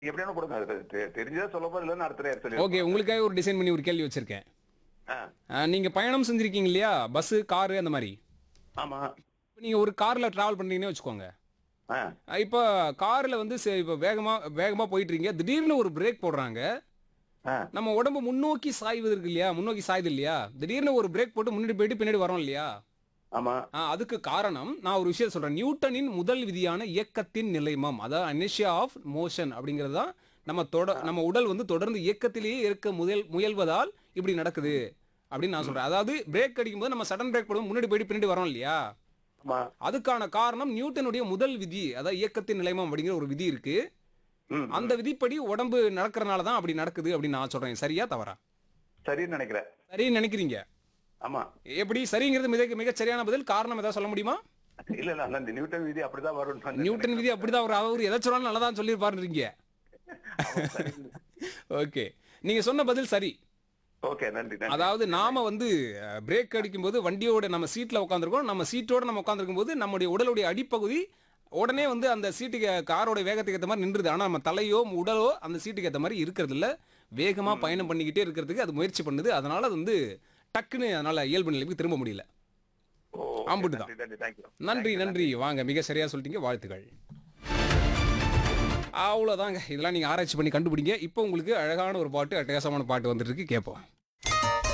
எப்படியான கொடுங்க அது தெ- தெரிஞ்சதா சொல்ல போது இல்லைன்னு அடுத்த நேரம் சொல்லி ஓகே உங்களுக்காக ஒரு டிசைன் பண்ணி ஒரு கேள்வி வச்சிருக்கேன் ஆ, ஆ, நீங்க பயணம் செஞ்சிருக்கீங்க இல்லையா பஸ் காரு அந்த மாதிரி ஆமா இப்ப நீங்க ஒரு கார்ல டிராவல் பண்றீங்கன்னு வச்சுக்கோங்க ஆ, ஆ, இப்போ கார்ல வந்து சரி, இப்போ வேகமா வேகமா போயிட்டு இருக்கீங்க திடீர்னு ஒரு பிரேக் போடுறாங்க ஆ, நம்ம உடம்பு முன்னோக்கி சாய்வது இருக்கு இல்லையா முன்னோக்கி சாயுது இல்லையா திடீர்னு ஒரு பிரேக் போட்டு முன்னாடி போயிட்டு பின்னாடி வரோம் இல்லையா ஆமா ஆ, அதுக்கு காரணம் நான் ஒரு விஷயம் சொல்றேன் நியூட்டனின் முதல் விதியான இயக்கத்தின் நிலைமம் அதாவது அனிஷியா ஆஃப் மோஷன் அப்படிங்கிறது தான் நம்ம தொட நம்ம உடல் வந்து தொடர்ந்து இயக்கத்திலேயே இருக்க முயல் முயல்வதால் இப்படி நடக்குது அப்படின்னு நான் சொல்றேன் அதாவது பிரேக் அடிக்கும்போது நம்ம சடன் பிரேக் போடும்போது முன்னாடி போயிட்டு பின்னாடி வரோம் இல்லையா ஆமா அதுக்கான காரணம் நியூட்டனுடைய முதல் விதி அதாவது இயக்கத்தின் நிலைமம் அப்படிங்கிற ஒரு விதி இருக்கு ம், அந்த விதிப்படி உடம்பு நடக்கிறனால தான் அப்படி நடக்குது அப்படின்னு நான் சொல்றேன் சரியா தவறா சரின்னு நினைக்கிறேன் சரின்னு நினைக்கிறீங்க ஆமா எப்படி சரிங்கிறது மிக மிகச் சரியான பதில் காரணம் ஏதாவது சொல்ல முடியுமா இல்ல இல்ல அந்த இந்த நியூட்டன் விதி அப்படிதான் வரும் நியூட்டன் விதி அப்படிதான் அவர் அவர் எதை சொன்னாலும் நல்லா தான் சொல்லியிருப்பாருன்றீங்க ஓகே நீங்க சொன்ன பதில் சரி ஓகே நன்றி நன்றி அதாவது நாம வந்து பிரேக் அடிக்கும்போது வண்டியோட நம்ம சீட்ல உட்காந்துருக்கோம் நம்ம சீட்டோட நம்ம உட்காந்துருக்கும் போது நம்முடைய உடலுடைய அடிப்பகுதி உடனே வந்து அந்த சீட்டுக்கு காரோட வேகத்துக்கு ஏற்ற மாதிரி நின்றுது ஆனா நம்ம தலையோ உடலோ அந்த சீட்டுக்கு ஏற்ற மாதிரி இருக்கிறது இல்ல வேகமா பயணம் பண்ணிக்கிட்டே இருக்கிறதுக்கு அது முயற்சி பண்ணுது அதனால அது வந்து டக்குன்னு அதனால இயல்பு நிலைக்கு திரும்ப முடியல ஓ, okay, அம்புட்டுதான். நன்றி நன்றி தேங்க்யூ நன்றி நன்றி வாங்க மிக சரியா சொல்லிட்டீங்க வாழ்த்துக்கள் அவ்வளோதாங்க இதெல்லாம் நீங்கள் ஆராய்ச்சி பண்ணி கண்டுபிடிங்க இப்போ உங்களுக்கு அழகான ஒரு பாட்டு அட்டகாசமான பாட்டு வந்துட்டு இருக்கு கேட்போம்